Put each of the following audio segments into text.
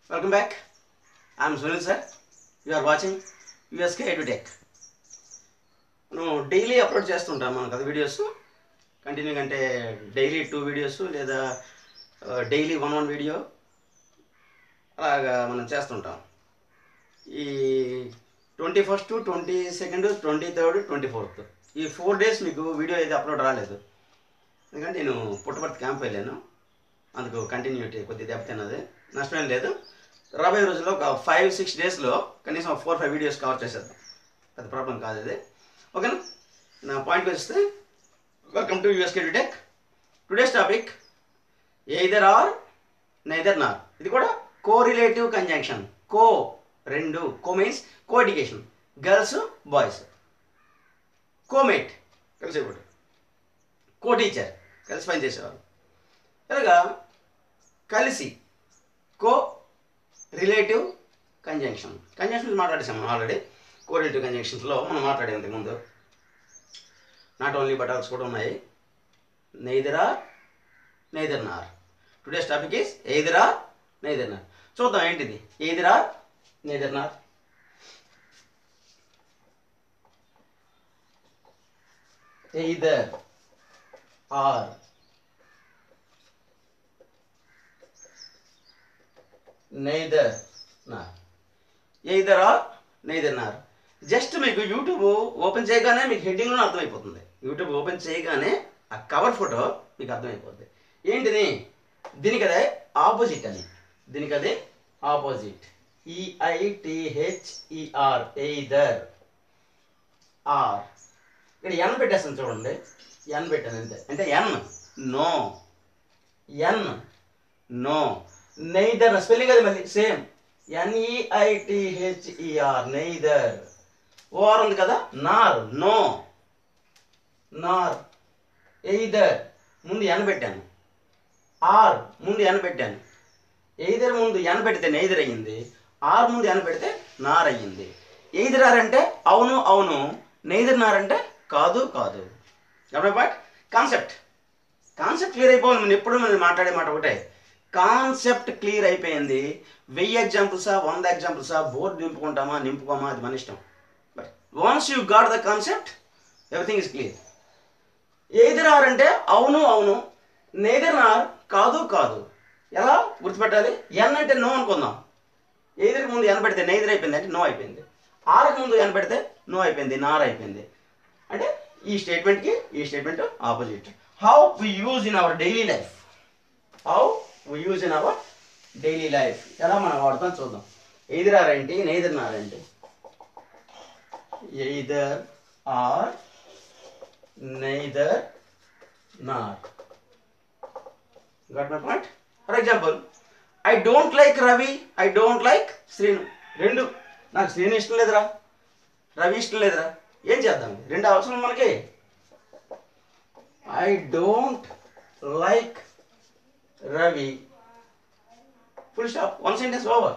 Welcome back. I am Sunil sir. You are watching USK EduTech. మనం daily upload చేస్తుంటాం మనం కదా videos continue అంటే డైలీ టూ వీడియోస్ లేదా డైలీ వన్ వన్ వీడియో అలాగా మనం చేస్తుంటాం ఈ twenty first twenty second twenty third twenty fourth ఈ ఫోర్ డేస్ మీకు వీడియో అయితే అప్లోడ్ రాలేదు ఎందుకంటే నేను పుట్టపర్తి క్యాంప్ వెళ్ళాను అందుకు కంటిన్యూటీ కొద్దిగా దెబ్బతిన్నది నష్టమేం లేదు రాబోయే రోజుల్లో ఒక ఫైవ్ సిక్స్ డేస్లో కనీసం ఫోర్ ఫైవ్ వీడియోస్ కవర్ చేసేద్దాం పెద్ద ప్రాబ్లం కాదు ఇది ఓకేనా నా పాయింట్కి వస్తే welcome to USK tech today's topic either or neither nor ఇది కూడా కో రిలేటివ్ కంజంక్షన్ కో రెండు co means co education girls boys comate కలిసేవాడు కో టీచర్ కలిసి పని చేసేవారు ఇలాగా కలిసి కో రిలేటివ్ కంజంక్షన్ కంజంక్షన్స్ మాట్లాడేసాం మనం ఆల్రెడీ కో రిలేటివ్ కంజంక్షన్స్లో మనం మాట్లాడే ఇంతకుముందు నాట్ ఓన్లీ బట్ ఆల్స్ కూడా ఉన్నాయి neither or neither nor today's topic is either or neither nor చూద్దాం ఏంటిది either or neither nor either or neither nor either or neither nor just మీకు యూట్యూబ్ ఓపెన్ చేయగానే మీకు హెడ్డింగ్లో అర్థమైపోతుంది యూట్యూబ్ ఓపెన్ చేయగానే ఆ కవర్ ఫోటో మీకు అర్థమైపోతుంది ఏంటిది దీనికి అదే ఆపోజిట్ అని దీనికి అదే ఆపోజిట్ ఈఐటిహెచ్ఈఆర్ ఎయిదర్ ఆర్ ఇక్కడ ఎన్ పెట్టేస్తాను చూడండి ఎన్ పెట్టాను అంతే అంటే N no N no neither spelling అది మళ్ళీ సేమ్ ఎన్ఈఐటిహెచ్ఈఆర్ నెయిదర్ ఓఆర్ ఉంది కదా నార్ నో నార్ ఎయిదర్ ముందు ఎన్ పెట్టాను ఆర్ ముందు ఎన్ పెట్టాను ఎయిదర్ ముందు ఎన్ పెడితే నెయిదర్ అయ్యింది ఆర్ ముందు ఎన్ పెడితే నార్ అయ్యింది ఎయిదర్ ఆర్ అంటే అవును అవును నెయిదర్ నార్ అంటే కాదు కాదు బట్ కాన్సెప్ట్ కాన్సెప్ట్ క్లియర్ అయిపోవాలి మనం ఎప్పుడు మనం మాట్లాడే మాట ఒకటే కాన్సెప్ట్ క్లియర్ అయిపోయింది వెయ్యి ఎగ్జాంపుల్సా వంద ఎగ్జాంపుల్సా బోర్డు నింపుకుంటామా నింపుకోమా అది మన ఇష్టం but once you got the concept everything is clear either or అంటే అవును అవును నేదర్ ఆర్ కాదు కాదు ఎలా గుర్తుపెట్టాలి ఎన్ అంటే నో అనుకుందాం ఎయిదర్కి ముందు ఎన్ పెడితే నెయిదర్ అయిపోయింది అంటే నో అయిపోయింది ఆర్కి ముందు ఎన్ పెడితే నో అయిపోయింది నార్ అయిపోయింది అంటే ఈ స్టేట్మెంట్కి ఈ statement opposite how we use in our daily life how we use in our daily life ఎలా మనం వాడతాం చూద్దాం ఎయిదర్ ఆర్ ఏంటి నెయిదర్ నార్ ఏంటి either or neither nor got my point for example I don't like Ravi I don't like Srinu రెండు నాకు శ్రీను ఇష్టం లేదురా రవి ఇష్టం లేదురా ఏం చేద్దాం రెండు అవసరం మనకి I don't like Ravi full stop one sentence over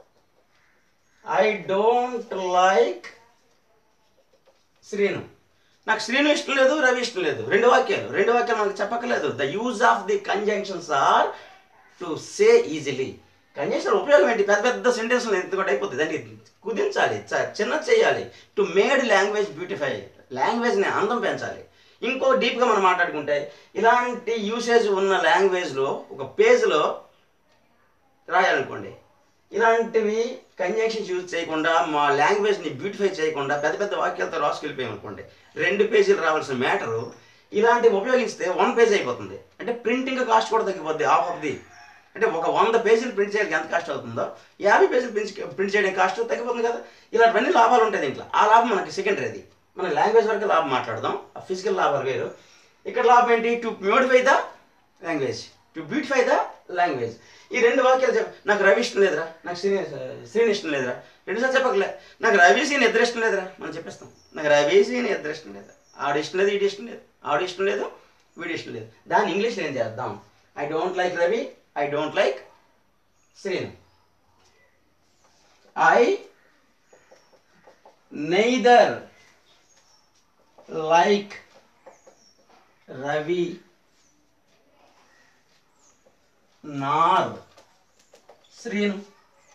I don't like Srinu నాకు శ్రీను ఇష్టం లేదు రవి ఇష్టం లేదు రెండు వాక్యాలు రెండు వాక్యాలు మనకు చెప్పక్కర్లేదు the use of the conjunctions are to say easily conjunction ఉపయోగం ఏంటి పెద్ద పెద్ద సెంటెన్స్లు ఎంత కూడా అయిపోతుంది దాన్ని కుదించాలి చ- చిన్న చేయాలి టు మేడ్ లాంగ్వేజ్ బ్యూటిఫై లాంగ్వేజ్ని అందం పెంచాలి ఇంకో డీప్గా మనం మాట్లాడుకుంటే ఇలాంటి యూసేజ్ ఉన్న లాంగ్వేజ్లో ఒక పేజ్లో రాయాలనుకోండి ఇలాంటివి కంజంక్షన్స్ యూజ్ చేయకుండా మా లాంగ్వేజ్ని బ్యూటిఫై చేయకుండా పెద్ద పెద్ద వాక్యాలతో రాసుకెళ్ళిపోయామనుకోండి రెండు పేజీలు రావాల్సిన మ్యాటరు ఇలాంటివి ఉపయోగిస్తే వన్ పేజ్ అయిపోతుంది అంటే ప్రింటింగ్ కాస్ట్ కూడా తగ్గిపోద్ది హాఫ్ ఆఫ్ ది అంటే ఒక వంద పేజీలు ప్రింట్ చేయడానికి ఎంత కాస్ట్ అవుతుందో యాభై పేజీలు ప్రింట్ ప్రింట్ చేయడం కాస్ట్ తగ్గిపోతుంది కదా ఇలాంటివన్నీ లాభాలు ఉంటాయి దీంట్లో ఆ లాభం మనకి సెకండరీది మన లాంగ్వేజ్ వరకు లాభం మాట్లాడదాం ఆ ఫిజికల్ లాభాలు వేరు ఇక్కడ లాభం ఏంటి to beautify the language to beautify the language ఈ రెండు వాక్యాలు చెప్ప నాకు రవి ఇష్టం లేదురా నాకు శ్రీని శ్రీని ఇష్టం లేదురా రెండుసార్లు చెప్పకలే నాకు రవి శ్రీని ఇద్దరు ఇష్టం లేదురా మనం చెప్పేస్తాం నాకు రవి శ్రీని ఇద్దరు ఇష్టం లేదు ఆడ ఇష్టం లేదు వీడి ఇష్టం లేదు ఆవిడ ఇష్టం లేదు వీడి ఇష్టం లేదు దాన్ని ఇంగ్లీష్లో ఏం చేద్దాం I don't like Ravi I don't like Srinu I neither like Ravi nor Srinu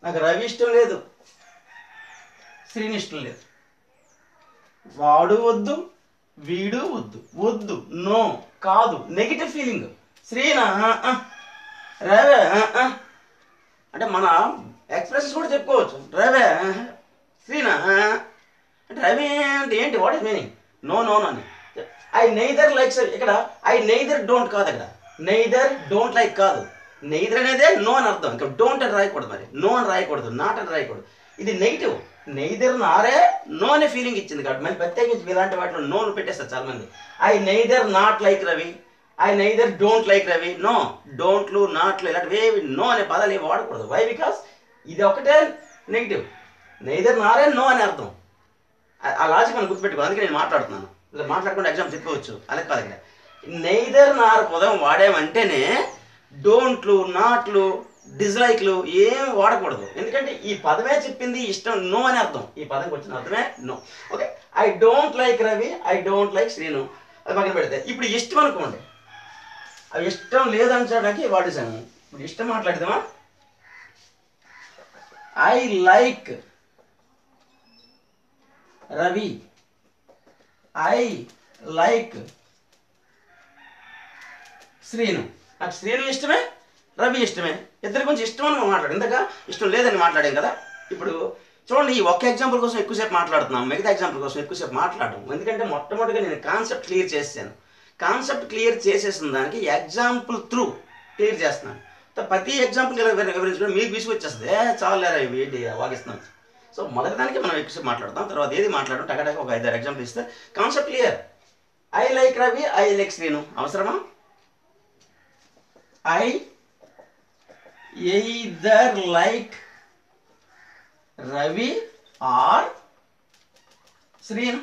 నాకు రవి ఇష్టం లేదు శ్రీని ఇష్టం లేదు వాడు వద్దు వీడు వద్దు వద్దు నో కాదు నెగిటివ్ ఫీలింగ్ శ్రీనా ఆ, ఆ. రవే ఆ, ఆ. అంటే మన ఎక్స్ప్రెషన్స్ కూడా చెప్పుకోవచ్చు రవే ఆ, శ్రీనా ఆ. అంటే రవి అంటే ఏంటి what is meaning no no అని ఐ నైదర్ లైక్స్ ఇక్కడ ఐ నైదర్ డోంట్ కాదు ఇక్కడ నైదర్ డోంట్ లైక్ కాదు నైదర్ అనేదే నో అని అర్థం ఇక్కడ డోంట్ అని రాయకూడదు మరి నో అని రాయకూడదు నాట్ అని రాయకూడదు ఇది నెగిటివ్ నైదర్ నారే నో అనే ఫీలింగ్ ఇచ్చింది కాబట్టి మళ్ళీ ప్రత్యేకించి ఇలాంటి వాటిలో నోను పెట్టేస్తారు చాలా మంది I neither not like Ravi I neither don't like Ravi no డోంట్లు నాట్లు ఇలాంటివి ఏవి నో అనే పదాలు ఏవి వాడకూడదు వై బికాస్ ఇది ఒకటే నెగిటివ్ నైదర్ నారే నో అని అర్థం ఆ- ఆ లాజిక్ మనం గుర్తుపెట్టుకో అందుకే నేను మాట్లాడుతున్నాను ఇలా మాట్లాడకుండా ఎగ్జామ్ చెప్పుకోవచ్చు అలా కాదు ఇక్కడ నైదర్ నార్ పదం వాడామంటేనే డోంట్లు నాట్లు డిస్లైక్లు ఏం వాడకూడదు ఎందుకంటే ఈ పదమే చెప్పింది ఇష్టం నో అని అర్థం ఈ పదంకి వచ్చిన అర్థమే no okay I don't like Ravi I don't like Srinu అది పక్కన పెడితే ఇప్పుడు ఇష్టం అనుకోండి అవి ఇష్టం లేదంచడానికి వాడేసాను ఇప్పుడు ఇష్టం మాట్లాడదామా I like Ravi I like Srinu నాకు శ్రీను ఇష్టమే రవి ఇష్టమే ఇద్దరి గురించి ఇష్టం అని మనం మాట్లాడు ఇంతగా ఇష్టం లేదని మాట్లాడాం కదా ఇప్పుడు చూడండి ఈ ఒక్క ఎగ్జాంపుల్ కోసం ఎక్కువసేపు మాట్లాడుతున్నాం మిగతా ఎగ్జాంపుల్ కోసం ఎక్కువసేపు మాట్లాడడం ఎందుకంటే మొట్టమొదటిగా నేను కాన్సెప్ట్ క్లియర్ చేసాను కాన్సెప్ట్ క్లియర్ చేసేసిన దానికి ఎగ్జాంపుల్ త్రూ క్లియర్ చేస్తున్నాను త- ప్రతి ఎగ్జాంపుల్ ఇలా వివరి- వివరించడం మీకు విసుగు వచ్చేస్తుంది ఏ చాలేరా ఇవి ఏంటి వాగిస్తున్నాను సో మొదటి దానికి మనం ఎక్కువసేపు మాట్లాడతాం తర్వాత ఏది మాట్లాడడం టగటగా ఒక ఐదారు ఎగ్జాంపుల్ ఇస్తే concept clear I like Ravi I like Srinu అవసరమా I either like Ravi or Srinu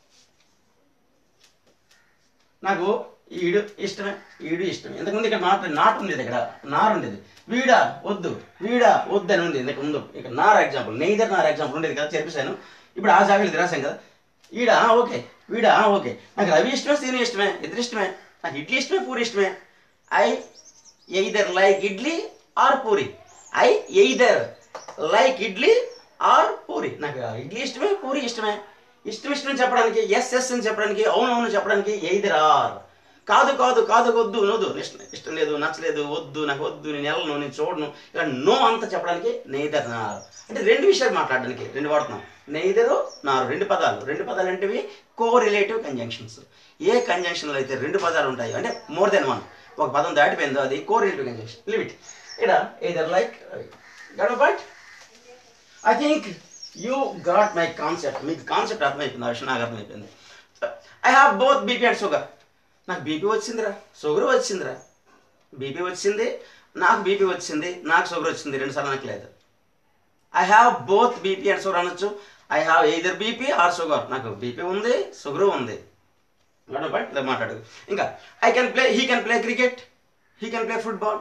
నాకు ఈడు ఇష్టమే ఈడు ఇష్టమే ఇంతకుముందు ఇక్కడ నాట్ నాట్ ఉండేది ఇక్కడ నార్ ఉండేది వీడా వద్దు వీడా వద్దు అని ఉంది ఇంతకు ముందు ఇక్కడ నార్ ఎగ్జాంపుల్ నెయిదర్ నార్ ఎగ్జాంపుల్ ఉండేది కదా చెప్పేశాను ఇప్పుడు ఆ జాగ్రత్త రాశాం కదా ఈడ ఆ, ఓకే వీడా ఆ, ఓకే నాకు రవి ఇష్టమే శ్రీను ఇష్టమే ఇద్దరు ఇష్టమే నాకు ఇడ్లీ ఇష్టమే పూరి ఇష్టమే I either like idli or puri I either like idli or puri నాకు ఇడ్లీ ఇష్టమే పూరి ఇష్టమే ఇష్టం ఇష్టం చెప్పడానికి ఎస్ ఎస్ అని చెప్పడానికి అవును అవును చెప్పడానికి ఎయిదర్ ఆర్ కాదు కాదు కాదు వద్దు నోదు ఇష్టం ఇష్టం లేదు నచ్చలేదు వద్దు నాకు వద్దు నేను వెళ్ళను నేను చూడను ఇలా నో అంత చెప్పడానికి నెయిదర్ నార్ అంటే రెండు విషయాలు మాట్లాడడానికి రెండు వాడుతున్నాం నెయిదరు నారు రెండు పదాలు రెండు పదాలు అంటేవి కో రిలేటివ్ కంజంక్షన్స్ ఏ కంజంక్షన్లో అయితే రెండు పదాలు ఉంటాయో అంటే మోర్ దెన్ వన్ ఒక పదం దాటిపోయిందో అది కో రిలేటివ్ కంజంక్షన్ లిమిట్ ఇక్కడ either like got point I think you got my concept మీకు కాన్సెప్ట్ అర్థమైపోయింది ఆ విషయం నాకు అర్థమైపోయింది I have both BP and sugar నాకు బీపీ వచ్చిందిరా షుగర్ వచ్చిందిరా బీపీ వచ్చింది నాకు బీపీ వచ్చింది నాకు షుగర్ వచ్చింది రెండు సార్లు నాకు లేదు I have both BP and sugar అనొచ్చు I have either BP or sugar నాకు బీపీ ఉంది షుగర్ ఉంది బట్ ఇలా మాట్లాడు ఇంకా I can play he can play cricket he can play football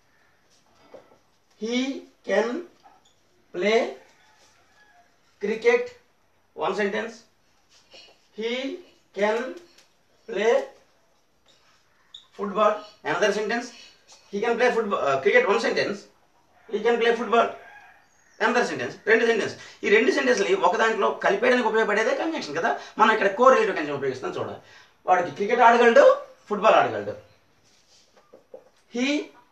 he can play cricket one sentence he can play football another sentence he can play football uh, cricket one sentence he can play football another sentence రెండు sentence ఈ రెండు సెంటెన్స్ని ఒక దాంట్లో కలిపేయడానికి ఉపయోగపడేదే conjunction కదా మనం ఇక్కడ కో relative conjunction ఉపయోగిస్తాం చూడాలి వాడికి క్రికెట్ ఆడగలడు ఫుట్బాల్ ఆడగలడు he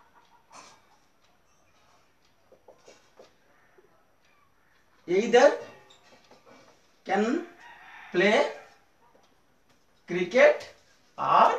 either can play cricket or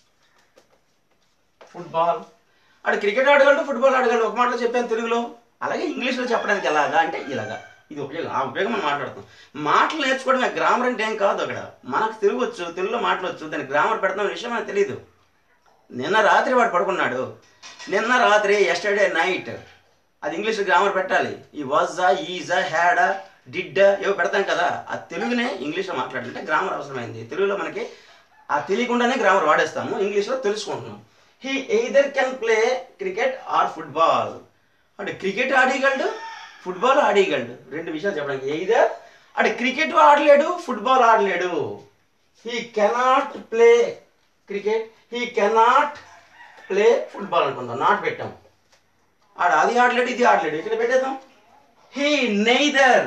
football ఆడు క్రికెట్ ఆడగలడు ఫుట్బాల్ ఆడగలడు ఒక మాటలో చెప్పాను తెలుగులో అలాగే ఇంగ్లీష్లో చెప్పడానికి ఎలాగా అంటే ఇలాగా ఇది ఉపయోగం ఆ ఉపయోగం మనం మాట్లాడుతాం మాటలు నేర్చుకోవడమే గ్రామర్ అంటే ఏం కాదు అక్కడ మనకు తెలుగు వచ్చు తెలుగులో మాట్లాడవచ్చు దానికి గ్రామర్ పెడతాం విషయం మనకు తెలియదు నిన్న రాత్రి వాడు పడుకున్నాడు నిన్న రాత్రి ఎస్టర్డే నైట్ అది ఇంగ్లీష్ గ్రామర్ పెట్టాలి ఈ వాజా ఈజా హ్యాడా డిడ్ ఏవో పెడతాం కదా ఆ తెలుగునే ఇంగ్లీష్లో మాట్లాడాలంటే గ్రామర్ అవసరమైంది తెలుగులో మనకి ఆ తెలియకుండానే గ్రామర్ వాడేస్తాము ఇంగ్లీష్లో తెలుసుకుంటున్నాం he either can play cricket or football అంటే క్రికెట్ ఆడగలడు ఫుట్బాల్ ఆడగలడు రెండు విషయాలు చెప్పడానికి ఎయిదర్ అంటే క్రికెట్ ఆడలేడు ఫుట్బాల్ ఆడలేడు he cannot play cricket he cannot play football అనుకుందాం నాట్ పెట్టాం ఆడ అది ఆడలేడు ఇది ఆడలేడు ఇక్కడ పెట్టేద్దాం he neither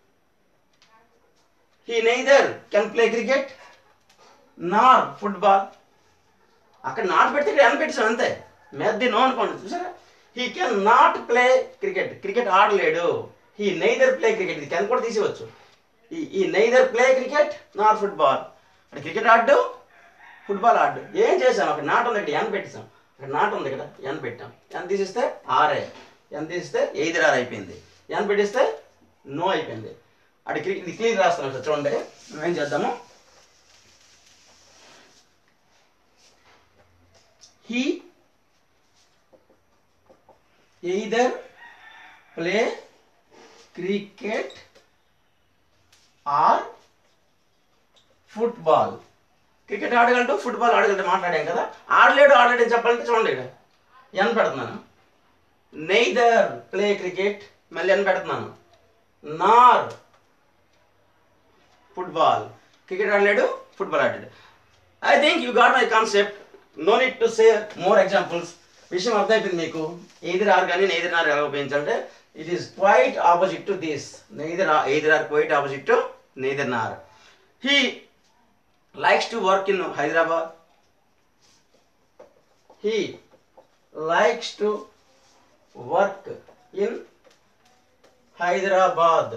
he neither can play cricket nor football అక్కడ నాట్ పెడితే ఇక్కడ ఎన్ పెట్టాం అంతే మెద్ది నో అనుకోండి చూసారా he can not play cricket cricket ఆడలేడు he neither play cricket ఇది కెన్ కూడా తీసేవచ్చు ఈ ఈ neither play cricket nor football అంటే క్రికెట్ ఆడు ఫుట్బాల్ ఆడు ఏం చేసాం అక్కడ నాట్ ఉంది ఇక్కడ ఎన్ పెట్టేసాం అక్కడ నాట్ ఉంది ఇక్కడ ఎన్ పెట్టాం ఎన్ తీసిస్తే ఆర్ఏ ఎన్ తీసిస్తే ఎయిదర్ ఆర్ అయిపోయింది ఎన్ పెట్టిస్తే నో అయిపోయింది అటు క్రికెట్ ఇది క్లియర్ రాస్తాను సార్ చూడండి మనం ఏం చేద్దాము he either play cricket or football cricket ఆడగలడు ఫుట్బాల్ ఆడగలడు మాట్లాడాం కదా ఆడలేడు ఆడలేడు అని చెప్పాలంటే చూడండి ఇక్కడ ఎన్ పెడుతున్నాను నెయిదర్ ప్లే క్రికెట్ మళ్ళీ ఎన్ పెడుతున్నాను నార్ ఫుట్బాల్ క్రికెట్ ఆడలేడు ఫుట్బాల్ ఆడాడు I think you got my concept no need to say more examples విషయం అర్థమైపోయింది మీకు ఎయిదర్ ఆర్ కానీ నెయిదర్ ఆర్ ఎలా ఉపయోగించాలంటే it is quite opposite to this neither either or quite opposite to neither nor he likes to work in Hyderabad he likes to work in Hyderabad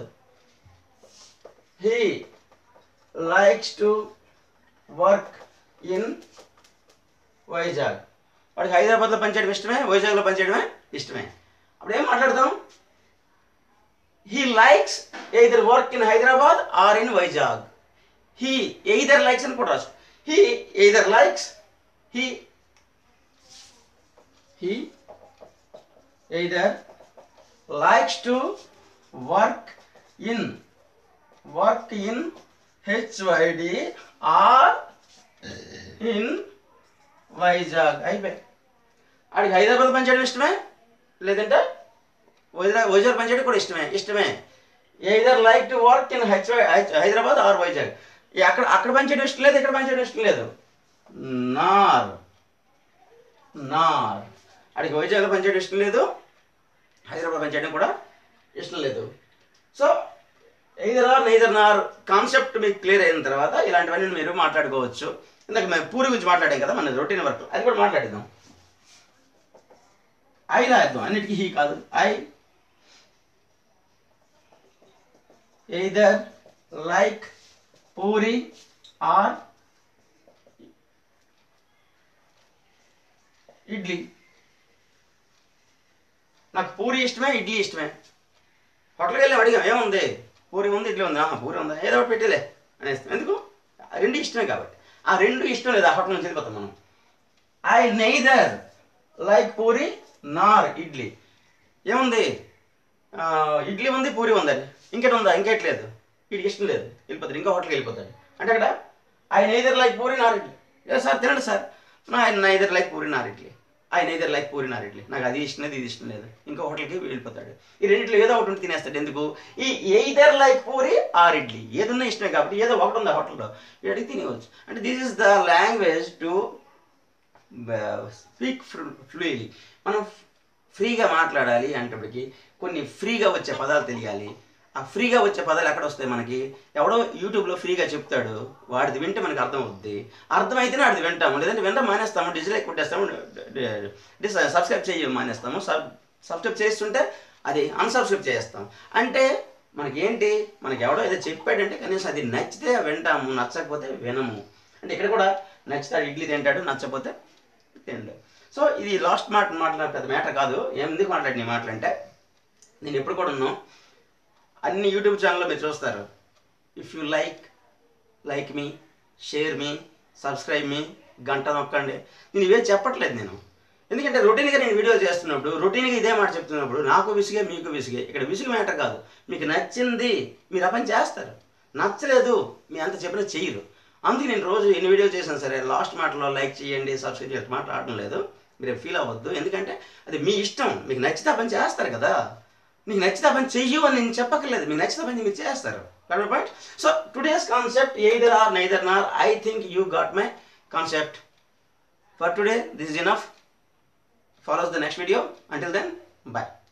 he likes to work in Vizag వాడికి హైదరాబాద్లో పనిచేయడం ఇష్టమే వైజాగ్లో పనిచేయడమే ఇష్టమే అప్పుడు ఏం మాట్లాడదాం he likes either work in Hyderabad or in Vizag he either likes అని కూడా రాసు he either likes he he either likes to work in work in HYD or in Vizag అయిపోయి ఆడికి హైదరాబాద్ పనిచేయడం ఇష్టమే లేదంటే వైజాగ్ వైజాగ్ పనిచేయడం కూడా ఇష్టమే ఇష్టమే either like to work in H Hyderabad or Vizag ఈ అక్కడ అక్కడ పనిచేయడం ఇష్టం లేదు ఇక్కడ పనిచేయడం ఇష్టం లేదు నార్ నార్ ఆడికి వైజాగ్లో పనిచేయడం ఇష్టం లేదు హైదరాబాద్ పనిచేయడం కూడా ఇష్టం లేదు so either or neither nor concept మీకు క్లియర్ అయిన తర్వాత ఇలాంటివన్నీ మీరు మాట్లాడుకోవచ్చు ఇందాక మేము పూరి గురించి మాట్లాడాం కదా మన రొటీన్ వర్క్ అది కూడా మాట్లాడేద్దాం ఐ రాద్దాం అన్నిటికీ హీ కాదు I either like puri or idli నాకు పూరి ఇష్టమే ఇడ్లీ ఇష్టమే హోటల్కి వెళ్ళి అడిగాం ఏముంది పూరి ఉంది ఇడ్లీ ఉంది ఆహా పూరి ఉందా ఏదో ఒకటి పెట్టేలే అనేస్తాం ఎందుకు ఆ రెండు ఇష్టమే కాబట్టి ఆ రెండు ఇష్టం లేదు ఆ హోటల్ నుంచి వెళ్ళిపోతాం మనం I neither like puri nor idli ఏముంది ఆ, ఇడ్లీ ఉంది పూరి ఉందండి ఇంకేటి ఉందా ఇంకేటి లేదు వీడికి ఇష్టం లేదు వెళ్ళిపోతాడు ఇంకో హోటల్కి వెళ్ళిపోతాడు అంటే అక్కడ I neither like puri nor idli ఏ సార్ తినండి సార్ నా I neither like puri nor idli I neither like puri nor idli నాకు అది ఇష్టం లేదు ఇది ఇష్టం లేదు ఇంకో హోటల్కి వెళ్ళిపోతాడు ఈ రెండిట్లో ఏదో ఒకటి ఉంటే తినేస్తాడు ఎందుకు ఈ either like puri or idli ఏదన్నా ఇష్టమే కాబట్టి ఏదో ఒకటి ఉంది ఆ హోటల్లో వీడికి తినేవచ్చు అంటే this is the language to speak ఫ్లూయిలీ మనం ఫ్రీగా మాట్లాడాలి అంటప్పటికి కొన్ని ఫ్రీగా వచ్చే పదాలు తెలియాలి ఆ ఫ్రీగా వచ్చే పదాలు ఎక్కడ వస్తాయి మనకి ఎవడో యూట్యూబ్లో ఫ్రీగా చెప్తాడు వాడిది వింటే మనకి అర్థం అవుద్ది అర్థమైతేనే వాడిది వింటాము లేదంటే వినడం మానేస్తాము డిజిలైక్ కొట్టేస్తాము డిస్ సబ్స్క్రైబ్ చేయ మానేస్తాము సబ్ సబ్స్క్రైబ్ చేస్తుంటే అది అన్సబ్స్క్రైబ్ చేస్తాం అంటే మనకి ఏంటి మనకి ఎవడో ఏదో చెప్పాడంటే కనీసం అది నచ్చితే వింటాము నచ్చకపోతే వినము అంటే ఇక్కడ కూడా నచ్చుతాడు ఇడ్లీ తింటాడు నచ్చకపోతే తిండు సో ఇది లాస్ట్ మాట మాట్లాడే పెద్ద మ్యాటర్ కాదు ఏం ఎందుకు మాట్లాడిన ఈ మాటలంటే నేను ఎప్పుడు కూడా ఉన్నాను అన్ని యూట్యూబ్ ఛానల్లో మీరు చూస్తారు if you like like me share me subscribe మీ గంట నొక్కండి నేను ఇవే చెప్పట్లేదు నేను ఎందుకంటే రొటీన్గా నేను వీడియో చేస్తున్నప్పుడు రొటీన్గా ఇదే మాట చెప్తున్నప్పుడు నాకు విసిగే మీకు విసిగే ఇక్కడ విసుగు మ్యాటర్ కాదు మీకు నచ్చింది మీరు ఆ పని చేస్తారు నచ్చలేదు మీ అంత చెప్పినా చెయ్యరు అందుకే నేను రోజు ఎన్ని వీడియోలు చేశాను సరే లాస్ట్ మాటలో లైక్ చేయండి సబ్స్క్రైబ్ చేయండి మాట్లాడడం లేదు మీరు ఫీల్ అవ్వద్దు ఎందుకంటే అది మీ ఇష్టం మీకు నచ్చితే ఆ పని చేస్తారు కదా మీకు నచ్చితే ఆ పని చెయ్యు అని నేను చెప్పక్కర్లేదు మీకు నచ్చితే ఆ పని మీరు చేస్తారు point so today's concept either or neither nor I think you got my concept for today this is enough follows the next video until then bye